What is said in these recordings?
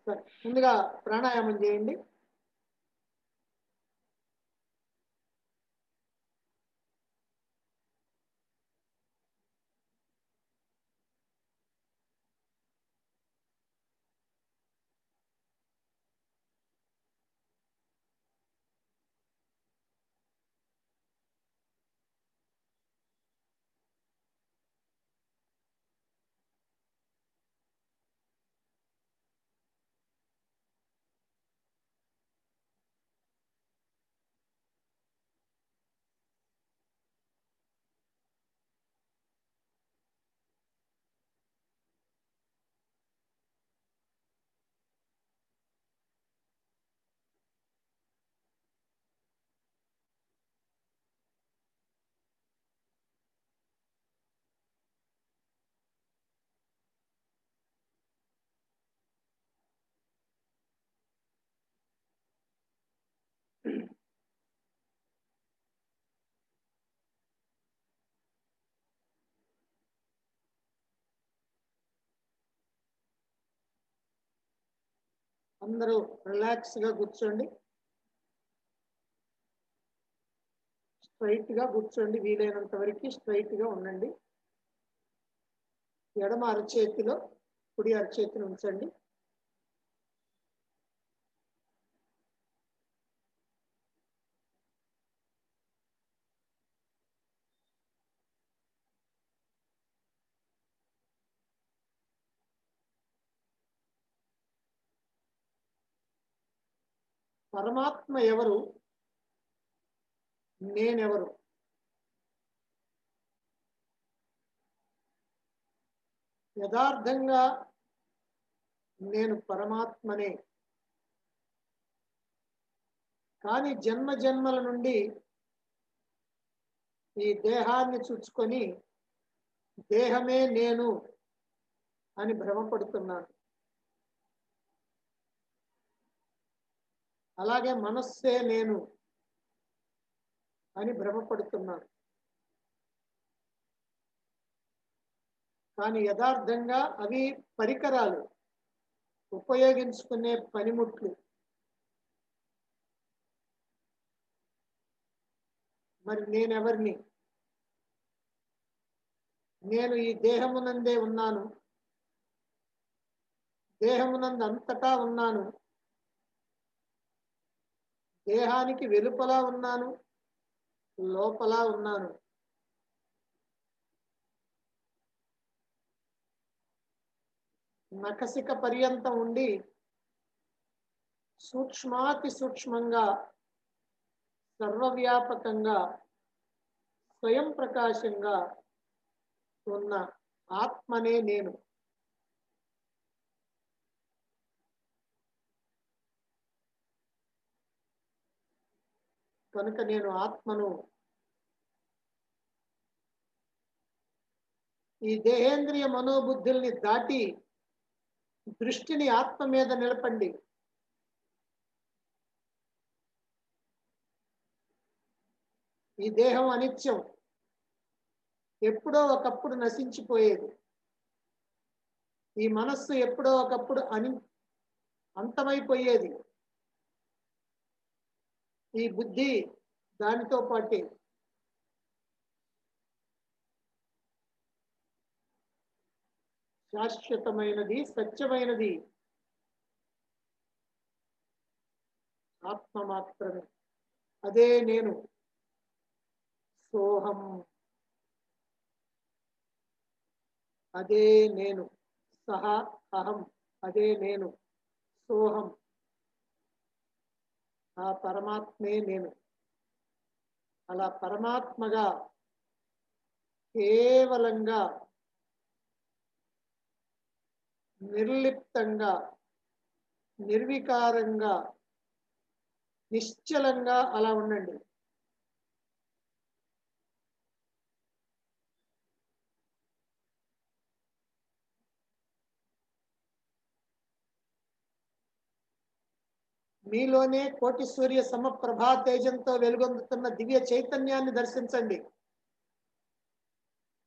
సరే ముందుగా ప్రాణాయామం చేయండి అందరూ రిలాక్స్ గా కూర్చోండి స్ట్రైట్ గా కూర్చోండి వీలైనంత వరకు స్ట్రైట్ గా ఉండండి ఎడమ అరచేతిలో కుడి అరచేతిని ఉంచండి పరమాత్మ ఎవరు నేనెవరు యథార్థంగా నేను పరమాత్మనే కానీ జన్మ జన్మల నుండి ఈ దేహాన్ని చుచ్చుకొని దేహమే నేను అని భ్రమపడుతున్నాను అలాగే మనస్సే నేను అని భ్రమపడుతున్నాను కానీ యథార్థంగా అవి పరికరాలు ఉపయోగించుకునే పనిముట్లు మరి నేనెవరిని నేను ఈ దేహమునందే ఉన్నాను దేహమునందు అంతటా ఉన్నాను దేహానికి వెలుపల ఉన్నాను లోపల ఉన్నాను నఖసిక పర్యంతం ఉండి సూక్ష్మాతి సూక్ష్మంగా సర్వవ్యాపకంగా స్వయం ప్రకాశంగా ఉన్న ఆత్మనే నేను కనుక నేను ఆత్మను ఈ దేహేంద్రియ మనోబుద్ధుల్ని దాటి దృష్టిని ఆత్మ మీద నిలపండి ఈ దేహం అనిత్యం ఎప్పుడో ఒకప్పుడు నశించిపోయేది ఈ మనస్సు ఎప్పుడో ఒకప్పుడు అని అంతమైపోయేది ఈ బుద్ధి దానితో పాటే శాశ్వతమైనది సత్యమైనది ఆత్మ మాత్రమే అదే నేను సోహం అదే నేను సహ అహం అదే నేను సోహం ఆ పరమాత్మే నేను అలా పరమాత్మగా కేవలంగా నిర్లిప్తంగా నిర్వికారంగా నిశ్చలంగా అలా ఉండండి మీలోనే కోటి సూర్య సమప్రభా తేజంతో వెలుగొందుతున్న దివ్య చైతన్యాన్ని దర్శించండి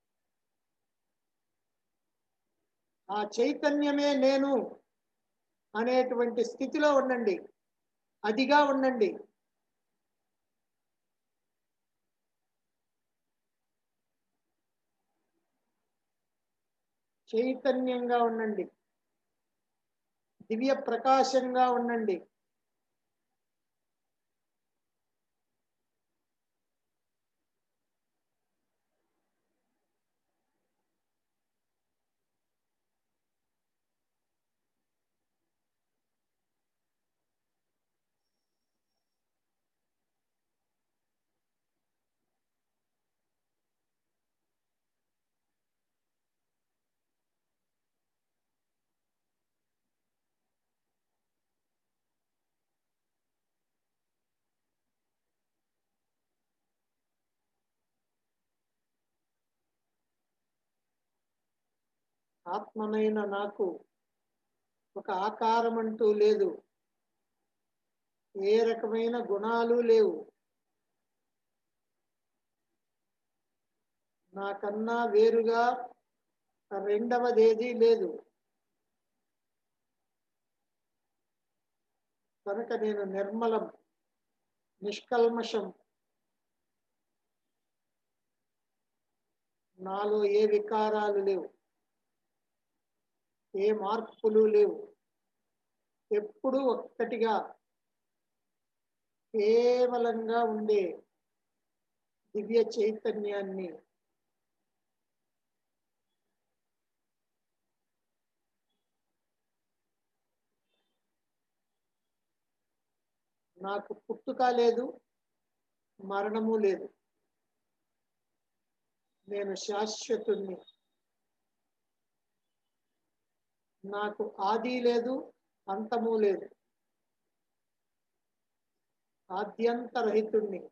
ఆ చైతన్యమే నేను అనేటువంటి స్థితిలో ఉండండి అదిగా ఉండండి చైతన్యంగా ఉండండి దివ్య ప్రకాశంగా ఉండండి ఆత్మనైన నాకు ఒక ఆకారం అంటూ లేదు ఏ రకమైన గుణాలు లేవు నాకన్నా వేరుగా రెండవదేదీ లేదు కనుక నేను నిర్మలం నిష్కల్మషం నాలో ఏ వికారాలు లేవు ఏ మార్పులు లేవు ఎప్పుడూ ఒక్కటిగా కేవలంగా ఉండే దివ్య చైతన్యాన్ని నాకు పుట్టుక లేదు మరణము లేదు నేను శాశ్వతుణ్ణి నాకు ఆది లేదు అంతము లేదు ఆద్యంతరహితుణ్ణి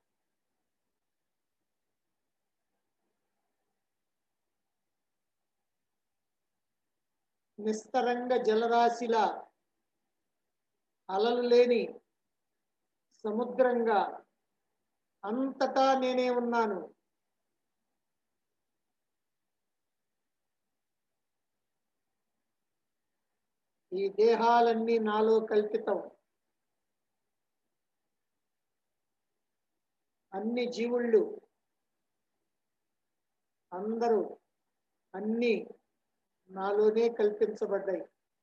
నిస్తరంగ జలరాశిలా అలలు లేని సముద్రంగా అంతటా నేనే ఉన్నాను ఈ దేహాలన్నీ నాలో కల్పితం అన్ని జీవుళ్ళు అందరూ అన్ని నాలోనే కల్పించబడ్డాయి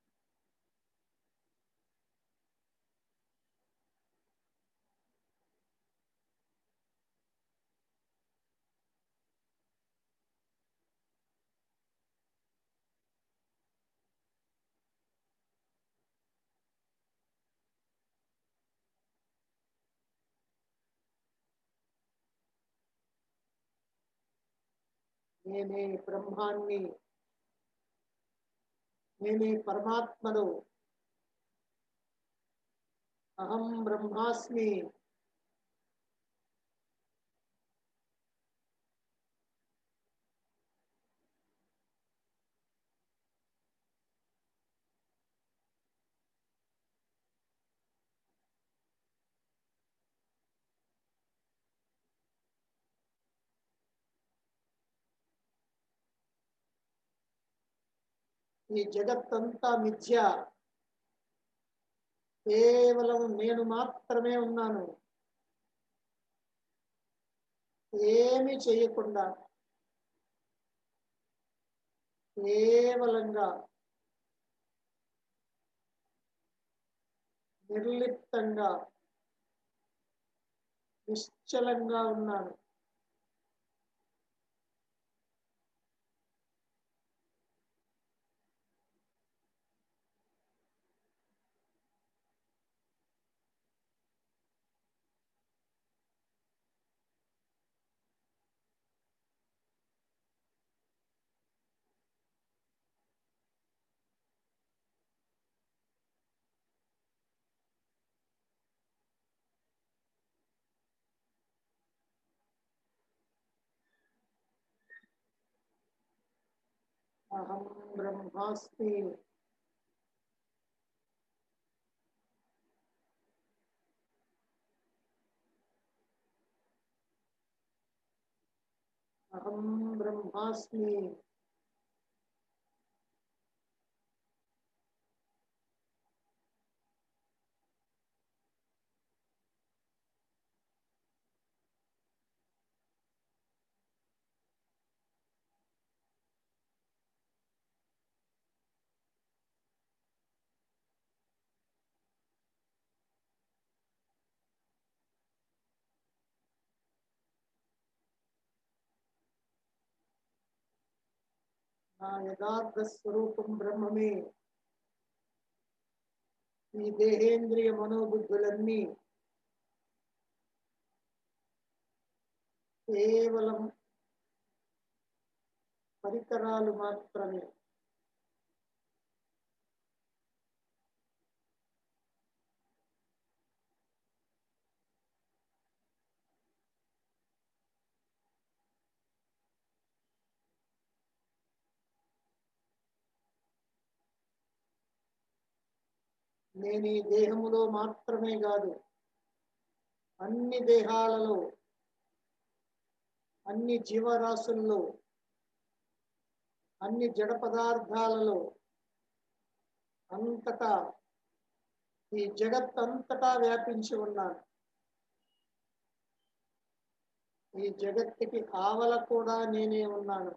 నేనే బ్రహ్మాన్ని నేనే పరమాత్మను అహం బ్రహ్మాస్మి ఈ జగత్తంతా మిథ్య కేవలం నేను మాత్రమే ఉన్నాను ఏమి చేయకుండా కేవలంగా నిర్లిప్తంగా నిశ్చలంగా ఉన్నాను అహం బ్రహ్మాస్మి అహం బ్రహ్మాస్మి నా యథార్థ స్వరూపం బ్రహ్మమే ఈ దేహేంద్రియ మనోబుద్ధులన్నీ కేవలం పరికరాలు మాత్రమే నేను ఈ దేహములో మాత్రమే కాదు అన్ని దేహాలలో అన్ని జీవరాశుల్లో అన్ని జడ పదార్థాలలో అంతటా ఈ జగత్ అంతటా వ్యాపించి ఉన్నాను ఈ జగత్తుకి ఆవల కూడా నేనే ఉన్నాను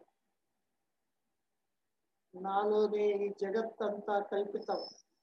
నాలోనే ఈ జగత్ అంతా కల్పితం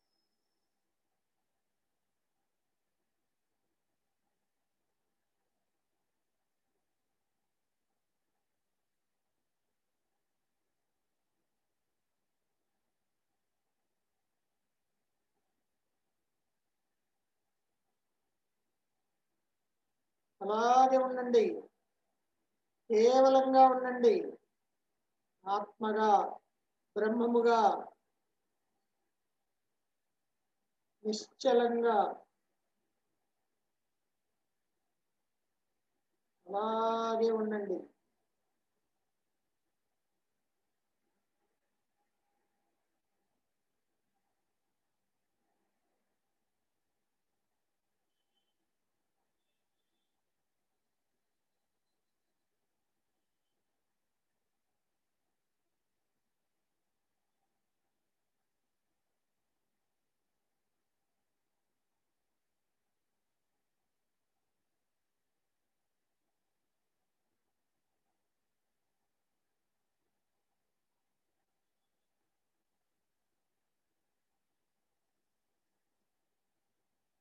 అలాగే ఉండండి కేవలంగా ఉండండి ఆత్మగా బ్రహ్మముగా నిశ్చలంగా అలాగే ఉండండి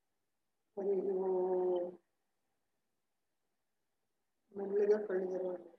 హరి ఓం. మెల్లిగా కళ్ళు తెరవండి